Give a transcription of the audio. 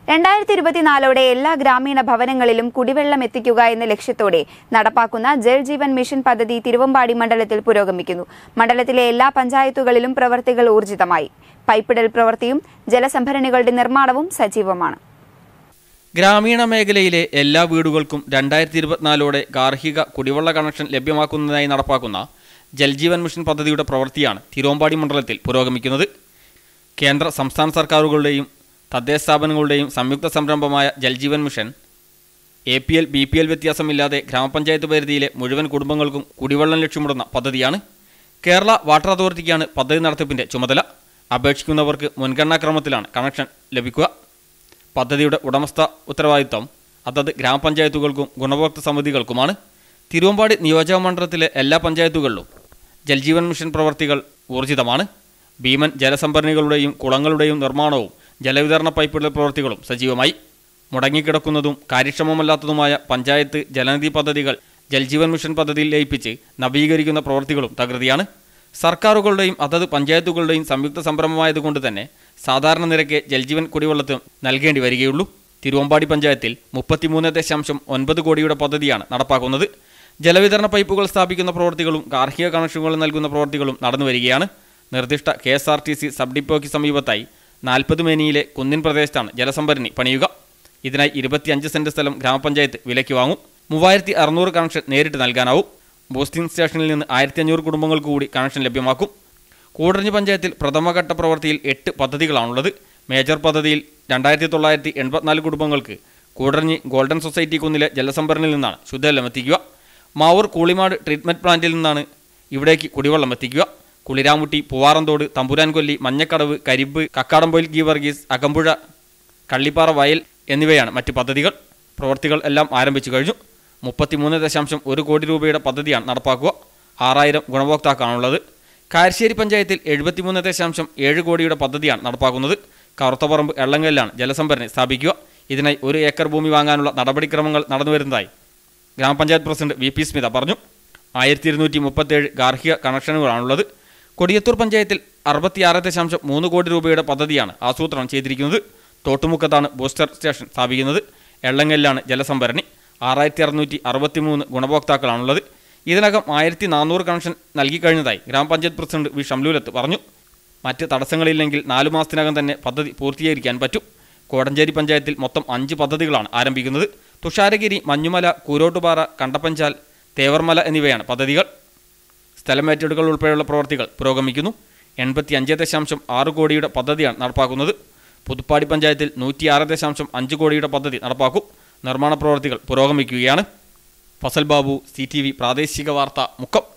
രണ്ടായിരത്തി ഇരുപത്തിനാലോടെ എല്ലാ ഗ്രാമീണ ഭവനങ്ങളിലും കുടിവെള്ളം എത്തിക്കുക എന്ന ലക്ഷ്യത്തോടെ നടപ്പാക്കുന്ന ജൽ ജീവൻ മിഷൻ പദ്ധതി തിരുവമ്പാടി മണ്ഡലത്തിൽ പുരോഗമിക്കുന്നു മണ്ഡലത്തിലെ എല്ലാ പഞ്ചായത്തുകളിലും പ്രവർത്തികൾ ഊർജിതമായി പൈപ്പിടൽ പ്രവൃത്തിയും ജലസംഭരണികളുടെ നിർമ്മാണവും സജീവമാണ് ഗ്രാമീണ മേഖലയിലെ എല്ലാ വീടുകൾക്കും രണ്ടായിരത്തി ഇരുപത്തിനാലോടെ ഗാർഹിക കുടിവെള്ള കണക്ഷൻ ലഭ്യമാക്കുന്നതിനായി നടപ്പാക്കുന്ന ജൽജീവൻ മിഷൻ പദ്ധതിയുടെ പ്രവൃത്തിയാണ് തിരുവമ്പാടി മണ്ഡലത്തിൽ പുരോഗമിക്കുന്നത് കേന്ദ്ര സംസ്ഥാന സർക്കാരുകളുടെയും തദ്ദേശ സ്ഥാപനങ്ങളുടെയും സംയുക്ത സംരംഭമായ Jaljeevan mission A P L B P L വ്യത്യാസമില്ലാതെ ഗ്രാമപഞ്ചായത്ത് പരിധിയിലെ മുഴുവൻ കുടുംബങ്ങൾക്കും കുടിവെള്ളം ലക്ഷ്യമിടുന്ന പദ്ധതിയാണ് കേരള വാട്ടർ അതോറിറ്റിക്കാണ് പദ്ധതി നടത്തിപ്പിന്റെ ചുമതല അപേക്ഷിക്കുന്നവർക്ക് മുൻഗണനാക്രമത്തിലാണ് കണക്ഷൻ ലഭിക്കുക പദ്ധതിയുടെ ഉടമസ്ഥ ഉത്തരവാദിത്തം അതത് ഗ്രാമപഞ്ചായത്തുകൾക്കും ഗുണഭോക്തൃ സമിതികൾക്കുമാണ് തിരുവമ്പാടി നിയോജക മണ്ഡലത്തിലെ എല്ലാ പഞ്ചായത്തുകളിലും ജൽജീവൻ മിഷൻ പ്രവർത്തികൾ ഊർജിതമാണ് ഭീമൻ ജലസംഭരണികളുടെയും കുളങ്ങളുടെയും നിർമ്മാണവും ജലവിതരണ പൈപ്പുകളുടെ പ്രവൃത്തികളും സജീവമായി മുടങ്ങിക്കിടക്കുന്നതും കാര്യക്ഷമമല്ലാത്തതുമായ പഞ്ചായത്ത് ജലനിധി പദ്ധതികൾ ജൽജീവൻ മിഷൻ പദ്ധതിയിൽ ലയിപ്പിച്ച് നവീകരിക്കുന്ന പ്രവൃത്തികളും തകൃതിയാണ് സർക്കാരുകളുടെയും അതത് പഞ്ചായത്തുകളുടെയും സംയുക്ത സംരംഭമായതുകൊണ്ട് തന്നെ സാധാരണ നിരക്ക് ജൽജീവൻ കുടിവെള്ളത്തിന് നൽകേണ്ടി വരികയുള്ളൂ തിരുവമ്പാടി പഞ്ചായത്തിൽ മുപ്പത്തിമൂന്ന് ദശാംശം ഒൻപത് കോടിയുടെ പദ്ധതിയാണ് നടപ്പാക്കുന്നത് ജലവിതരണ പൈപ്പുകൾ സ്ഥാപിക്കുന്ന പ്രവൃത്തികളും ഗാർഹിക കണക്ഷനുകൾ നൽകുന്ന പ്രവൃത്തികളും നടന്നു വരികയാണ് നിർദ്ദിഷ്ട K S R T C sub ഡിപ്പോയ്ക്ക് സമീപത്തായി നാൽപ്പത് മേനിയിലെ കുന്നിൻ പ്രദേശത്താണ് ജലസംഭരണി പണിയുക ഇതിനായി ഇരുപത്തിയഞ്ച് സെന്റ് സ്ഥലം ഗ്രാമപഞ്ചായത്ത് വിലയ്ക്ക് വാങ്ങും മൂവായിരത്തി അറുന്നൂറ് കണക്ഷൻ നേരിട്ട് നൽകാനാവും ബൂസ്റ്റിംഗ് സ്റ്റേഷനിൽ നിന്ന് ആയിരത്തി അഞ്ഞൂറ് കുടുംബങ്ങൾക്ക് കൂടി കണക്ഷൻ ലഭ്യമാക്കും കൂടരഞ്ഞി പഞ്ചായത്തിൽ പ്രഥമഘട്ട പ്രവൃത്തിയിൽ എട്ട് പദ്ധതികളാണുള്ളത് മേജർ പദ്ധതിയിൽ രണ്ടായിരത്തി തൊള്ളായിരത്തി എൺപത്തിനാല് കുടുംബങ്ങൾക്ക് കൂടരഞ്ഞി ഗോൾഡൻ സൊസൈറ്റി കുന്നിലെ ജലസംഭരണിയിൽ നിന്നാണ് ശുദ്ധജലം എത്തിക്കുക മാവൂർ കൂളിമാട് ട്രീറ്റ്മെൻറ്റ് പ്ലാന്റിൽ നിന്നാണ് ഇവിടേക്ക് കുടിവെള്ളം എത്തിക്കുക കുളിരാമുട്ടി പൂവാറന്തോട് തമ്പുരാൻകൊല്ലി മഞ്ഞക്കടവ് കരിമ്പ് കക്കാടംപൊയിൽ ഗീവർഗീസ് അകമ്പുഴ കള്ളിപ്പാറ വയൽ എന്നിവയാണ് മറ്റ് പദ്ധതികൾ പ്രവൃത്തികൾ എല്ലാം ആരംഭിച്ചു കഴിഞ്ഞു മുപ്പത്തിമൂന്ന് ദശാംശം ഒരു കോടി രൂപയുടെ പദ്ധതിയാണ് നടപ്പാക്കുക ആറായിരം ഗുണഭോക്താക്കളാണുള്ളത് കാരശ്ശേരി പഞ്ചായത്തിൽ എഴുപത്തിമൂന്ന് ദശാംശം ഏഴ് കോടിയുടെ പദ്ധതിയാണ് നടപ്പാക്കുന്നത് കറുത്തപറമ്പ് എള്ളങ്കലിലാണ് ജലസംഭരണി സ്ഥാപിക്കുക ഇതിനായി ഒരു ഏക്കർ ഭൂമി വാങ്ങാനുള്ള നടപടിക്രമങ്ങൾ നടന്നുവരുന്നതായി ഗ്രാമപഞ്ചായത്ത് പ്രസിഡന്റ് വി പി സ്മിത പറഞ്ഞു ആയിരത്തി ഇരുന്നൂറ്റി മുപ്പത്തേഴ് ഗാർഹിക കണക്ഷനുകളാണുള്ളത് കൊടിയത്തൂർ പഞ്ചായത്തിൽ അറുപത്തിയാറ് ദശാംശം മൂന്ന് കോടി രൂപയുടെ പദ്ധതിയാണ് ആസൂത്രണം ചെയ്തിരിക്കുന്നത് തോട്ടുമുക്കത്താണ് ബൂസ്റ്റർ സ്റ്റേഷൻ സ്ഥാപിക്കുന്നത് എള്ളങ്കലിലാണ് ജലസംഭരണി ആറായിരത്തി അറുന്നൂറ്റി അറുപത്തി മൂന്ന് ഗുണഭോക്താക്കളാണുള്ളത് ഇതിനകം ആയിരത്തി നാനൂറ് കണക്ഷൻ നൽകിക്കഴിഞ്ഞതായി ഗ്രാമപഞ്ചായത്ത് പ്രസിഡന്റ് വി ഷംലൂലത്ത് പറഞ്ഞു മറ്റ് തടസ്സങ്ങളില്ലെങ്കിൽ നാലു മാസത്തിനകം തന്നെ പദ്ധതി പൂർത്തീകരിക്കാൻ പറ്റും കോടഞ്ചേരി പഞ്ചായത്തിൽ മൊത്തം അഞ്ച് പദ്ധതികളാണ് ആരംഭിക്കുന്നത് തുഷാരഗിരി മഞ്ഞുമല കൂരോട്ടുപാറ കണ്ടപ്പഞ്ചാൽ തേവർമല എന്നിവയാണ് പദ്ധതികൾ സ്ഥലമേറ്റെടുക്കൽ ഉൾപ്പെടെയുള്ള പ്രവർത്തികൾ പുരോഗമിക്കുന്നു എൺപത്തി അഞ്ച് ദശാംശം ആറ് കോടിയുടെ പദ്ധതിയാണ് നടപ്പാക്കുന്നത് പുതുപ്പാടി പഞ്ചായത്തിൽ നൂറ്റിയാറ് ദശാംശം അഞ്ച് കോടിയുടെ പദ്ധതി നടപ്പാക്കും നിർമ്മാണ പ്രവർത്തികൾ പുരോഗമിക്കുകയാണ് ഫസൽ ബാബു സി പ്രാദേശിക വാർത്ത മുക്കം